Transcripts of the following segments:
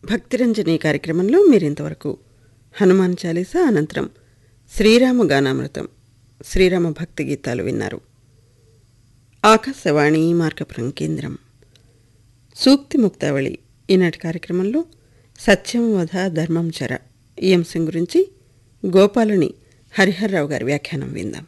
భక్తిరంజని కార్యక్రమంలో మీరింతవరకు హనుమాన్ చాలీసా అనంతరం శ్రీరామ గానామృతం శ్రీరామ భక్తి గీతాలు విన్నారు ఆకాశవాణి మార్కపురం కేంద్రం సూక్తి ముక్తావళి ఈనాటి కార్యక్రమంలో సత్యం వధ ధర్మం చర ఈ అంశం గురించి గోపాలుని హరిహర్రావు గారి వ్యాఖ్యానం విందాం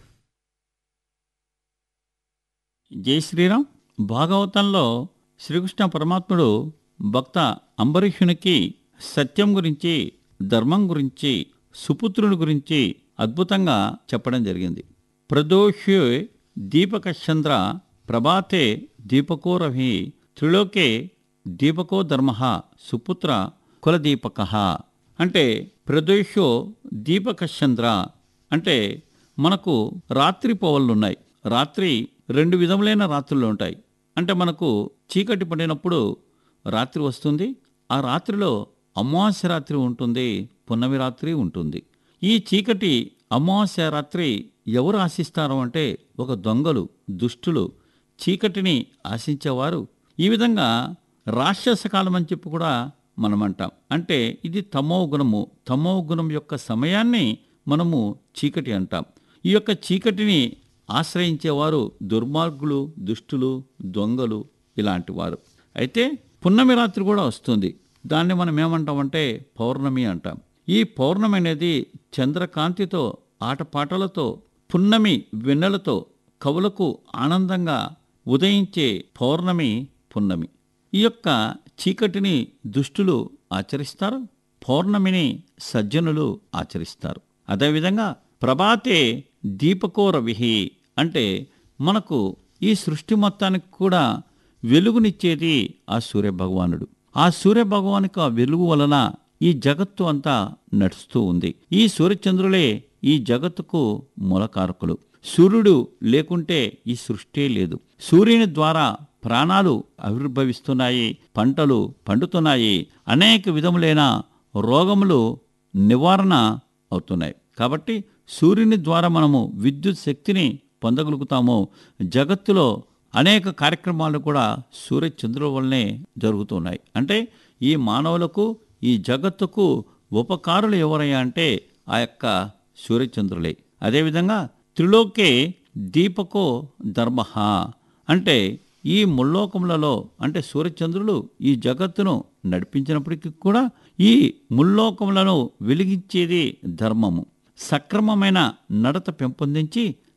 జై శ్రీరామ్ భాగవతంలో శ్రీకృష్ణ పరమాత్ముడు భక్త అంబరీషునికి సత్యం గురించి ధర్మం గురించి సుపుత్రుని గురించి అద్భుతంగా చెప్పడం జరిగింది ప్రదోష్యే దీపక చంద్ర ప్రభాతే దీపకో రవి త్రిలోకే దీపకో ధర్మ సుపుత్ర కులదీపక అంటే ప్రదోషో దీపక చంద్ర అంటే మనకు రాత్రి పోవళ్ళున్నాయి రాత్రి రెండు విధములైన రాత్రులు ఉంటాయి అంటే మనకు చీకటి పడినప్పుడు రాత్రి వస్తుంది ఆ రాత్రిలో అమావాస్య రాత్రి ఉంటుంది పున్నమి రాత్రి ఉంటుంది ఈ చీకటి అమావాస్య రాత్రి ఎవరు ఆశిస్తారు అంటే ఒక దొంగలు దుష్టులు చీకటిని ఆశించేవారు ఈ విధంగా రాక్షస కాలం అని చెప్పి కూడా మనం అంటాం అంటే ఇది తమో గుణము తమో గుణం యొక్క సమయాన్ని మనము చీకటి అంటాం ఈ యొక్క చీకటిని ఆశ్రయించేవారు దుర్మార్గులు దుష్టులు దొంగలు ఇలాంటి వారు అయితే పున్నమి రాత్రి కూడా వస్తుంది దాన్ని మనం ఏమంటామంటే పౌర్ణమి అంటాం ఈ పౌర్ణమి అనేది చంద్రకాంతితో ఆటపాటలతో పున్నమి వెన్నెలతో కవులకు ఆనందంగా ఉదయించే పౌర్ణమి పున్నమి ఈ యొక్క చీకటిని దుష్టులు ఆచరిస్తారు పౌర్ణమిని సజ్జనులు ఆచరిస్తారు అదేవిధంగా ప్రభాతే దీపకో రవిహి అంటే మనకు ఈ సృష్టి మొత్తానికి కూడా వెలుగునిచ్చేది ఆ సూర్య భగవానుడు ఆ సూర్య భగవానికి ఆ వెలుగు వలన ఈ జగత్తు అంతా నడుస్తూ ఉంది ఈ సూర్యచంద్రులే ఈ జగత్తుకు మూలకారకులు సూర్యుడు లేకుంటే ఈ సృష్టి లేదు సూర్యుని ద్వారా ప్రాణాలు ఆవిర్భవిస్తున్నాయి పంటలు పండుతున్నాయి అనేక విధములైన రోగములు నివారణ అవుతున్నాయి కాబట్టి సూర్యుని ద్వారా మనము విద్యుత్ శక్తిని పొందగలుగుతాము జగత్తులో అనేక కార్యక్రమాలు కూడా సూర్య చంద్రుల వల్లనే జరుగుతున్నాయి అంటే ఈ మానవులకు ఈ జగత్తుకు ఉపకారులు ఎవరయ్యా అంటే ఆ యొక్క సూర్యచంద్రులే అదేవిధంగా త్రిలోకే దీపకో ధర్మ అంటే ఈ ముల్లోకములలో అంటే సూర్యచంద్రులు ఈ జగత్తును నడిపించినప్పటికీ కూడా ఈ ముల్లోకములను వెలిగించేది ధర్మము సక్రమమైన నడత పెంపొందించి